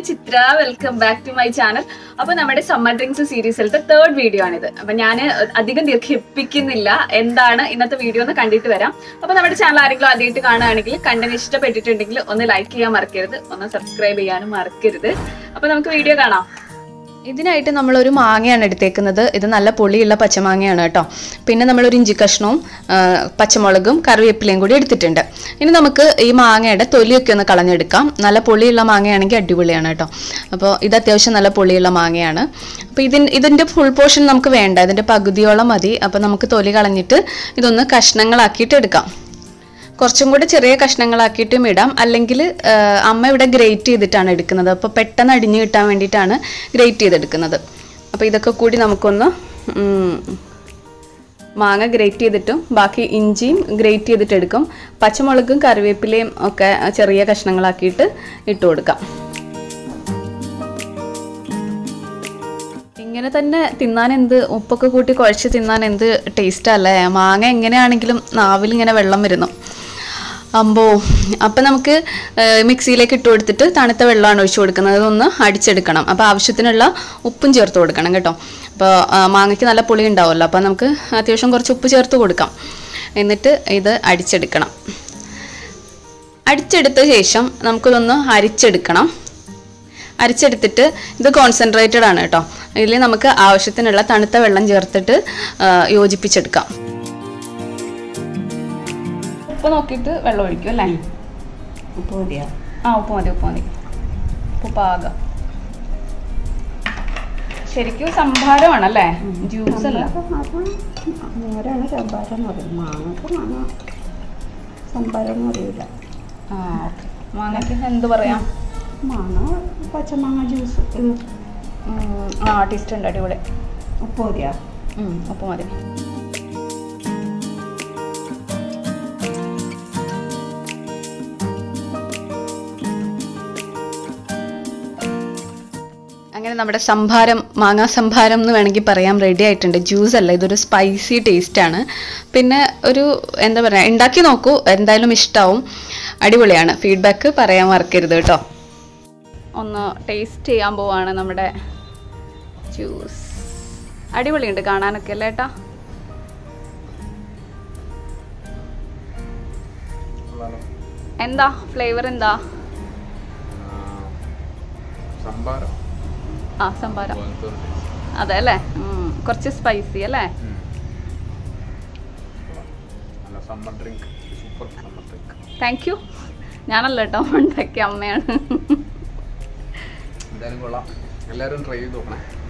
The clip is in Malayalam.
Chithra welcome back to my channel അപ്പൊ നമ്മുടെ സമ്മർ ഡ്രിങ്ക്സ് സീരീസിലത്തെ തേർഡ് വീഡിയോ ആണിത് അപ്പൊ ഞാൻ അധികം ദീർഘിപ്പിക്കുന്നില്ല എന്താണ് ഇന്നത്തെ വീഡിയോ എന്ന് കണ്ടിട്ട് വരാം അപ്പൊ നമ്മുടെ ചാനൽ ആരെങ്കിലും ആദ്യമായിട്ട് കാണുകയാണെങ്കിൽ കണ്ടന്റ് ഇഷ്ടപ്പെട്ടിട്ടുണ്ടെങ്കിൽ ഒന്ന് ലൈക്ക് ചെയ്യാൻ മറക്കരുത് ഒന്ന് സബ്സ്ക്രൈബ് ചെയ്യാനും മറക്കരുത് അപ്പൊ നമുക്ക് വീഡിയോ കാണാം ഇതിനായിട്ട് നമ്മളൊരു മാങ്ങയാണ് എടുത്തേക്കുന്നത് ഇത് നല്ല പുളിയുള്ള പച്ചമാങ്ങയാണ് കേട്ടോ പിന്നെ നമ്മളൊരു ഇഞ്ചി കഷ്ണവും ആ, പച്ചമുളകും കറിവേപ്പിലയും കൂടി എടുത്തിട്ടുണ്ട് ഇനി നമുക്ക് ഈ മാങ്ങയുടെ തൊലിയൊക്കെ ഒന്ന് കളഞ്ഞെടുക്കാം നല്ല പുളിയുള്ള മാങ്ങയാണെങ്കിൽ അടിപൊളിയാണ് കേട്ടോ അപ്പോൾ ഇത് അത്യാവശ്യം നല്ല പുളിയുള്ള മാങ്ങയാണ് അപ്പോൾ ഇതിൻ ഇതിൻ്റെ ഫുൾ പോർഷൻ നമുക്ക് വേണ്ട ഇതിൻ്റെ പകുതിയോളം മതി അപ്പോൾ നമുക്ക് തൊലി കളഞ്ഞിട്ട് ഇതൊന്ന് കഷ്ണങ്ങളാക്കിയിട്ട് എടുക്കാം കുറച്ചും കൂടി ചെറിയ കഷ്ണങ്ങളാക്കിയിട്ടും ഇടാം അല്ലെങ്കിൽ അമ്മ ഇവിടെ ഗ്രേറ്റ് ചെയ്തിട്ടാണ് എടുക്കുന്നത് അപ്പോൾ പെട്ടെന്ന് അടിഞ്ഞു കിട്ടാൻ വേണ്ടിയിട്ടാണ് ഗ്രേറ്റ് ചെയ്തെടുക്കുന്നത് അപ്പോൾ ഇതൊക്കെ കൂടി നമുക്കൊന്ന് ഉം, മാങ്ങ ഗ്രേറ്റ് ചെയ്തിട്ടും ബാക്കി ഇഞ്ചിയും ഗ്രേറ്റ് ചെയ്തിട്ട് എടുക്കും പച്ചമുളകും കറിവേപ്പിലയും ഒക്കെ ചെറിയ കഷ്ണങ്ങളാക്കിയിട്ട് ഇട്ട് കൊടുക്കാം ഇങ്ങനെ തന്നെ തിന്നാൻ എന്ത് ഉപ്പൊക്കെ കൂട്ടി കുഴച്ച് തിന്നാൻ എന്ത് ടേസ്റ്റ് അല്ലേ മാങ്ങ എങ്ങനെയാണെങ്കിലും നാവിൽ ഇങ്ങനെ വെള്ളം വരുന്നു അമ്പോ അപ്പം നമുക്ക് ഏഹ്, മിക്സിയിലേക്ക് ഇട്ട് കൊടുത്തിട്ട് തണുത്ത വെള്ളമാണ് ഒഴിച്ചു കൊടുക്കുന്നത് അതൊന്ന് അടിച്ചെടുക്കണം അപ്പോൾ ആവശ്യത്തിനുള്ള ഉപ്പും ചേർത്ത് കൊടുക്കണം കേട്ടോ അപ്പോൾ മാങ്ങയ്ക്ക് നല്ല പുളി ഉണ്ടാവുമല്ലോ അപ്പോൾ നമുക്ക് അത്യാവശ്യം കുറച്ച് ഉപ്പ് ചേർത്ത് കൊടുക്കാം എന്നിട്ട് ഇത് അടിച്ചെടുക്കണം അടിച്ചെടുത്ത ശേഷം നമുക്കിതൊന്ന് അരിച്ചെടുക്കണം അരിച്ചെടുത്തിട്ട് ഇത് കോൺസെൻട്രേറ്റഡ് ആണ് കേട്ടോ ഇതിൽ നമുക്ക് ആവശ്യത്തിനുള്ള തണുത്ത വെള്ളം ചേർത്തിട്ട് ആ, യോജിപ്പിച്ചെടുക്കാം ഉപ്പ് നോക്കിയിട്ട് വെള്ളം ഒഴിക്കും അല്ലേ ഉപ്പ് മതിയോ ആ ഉപ്പ് മതി ഉപ്പ് മതി ഉപ്പ് പാകം ശരിക്കും സംഭാരമാണല്ലേ ജ്യൂസ് അല്ല നേരാണ് സംഭാരം എന്ന് പറയും മാങ്ങക്ക് മാങ്ങ സംഭാരം എന്ന് പറയൂല ആ ഓക്കെ മാങ്ങയ്ക്ക് എന്ത് പറയാം മാങ്ങ പച്ചമാങ്ങ ജ്യൂസ് ഉം, ആ ടേസ്റ്റ് ഉണ്ട് അടിപൊളി ഉപ്പ് മതിയോ ഉം, ഉപ്പ് മതി അങ്ങനെ നമ്മുടെ സംഭാരം മാങ്ങാ സംഭാരം എന്ന് വേണമെങ്കിൽ പറയാം റെഡി ആയിട്ടുണ്ട് ജ്യൂസ് അല്ല ഇതൊരു സ്പൈസി ടേസ്റ്റ് ആണ് പിന്നെ ഒരു എന്താ പറയുക ഉണ്ടാക്കി നോക്കൂ എന്തായാലും ഇഷ്ടാവും അടിപൊളിയാണ് ഫീഡ്ബാക്ക് പറയാൻ മറക്കരുത് കേട്ടോ ഒന്ന് ടേസ്റ്റ് ചെയ്യാൻ പോവാണ് നമ്മുടെ ജ്യൂസ് അടിപൊളിയുണ്ട് കാണാനൊക്കെ അല്ലേ ഏട്ടാ എന്താ ഫ്ലേവർ എന്താ സംഭാരം ആ സംഭാരം പോലത്തെ ഒരു taste. അതെ അല്ലേ ഉം, കുറച്ച് സ്പൈസി അല്ലേ ഉം. നല്ല summer drink super summer drink thank you ഞാനല്ല കേട്ടോ ഉണ്ടാക്കിയ അമ്മയാണ് എന്തായാലും കൊള്ളാം എല്ലാവരും ട്രൈ ചെയ്ത് നോക്കണേ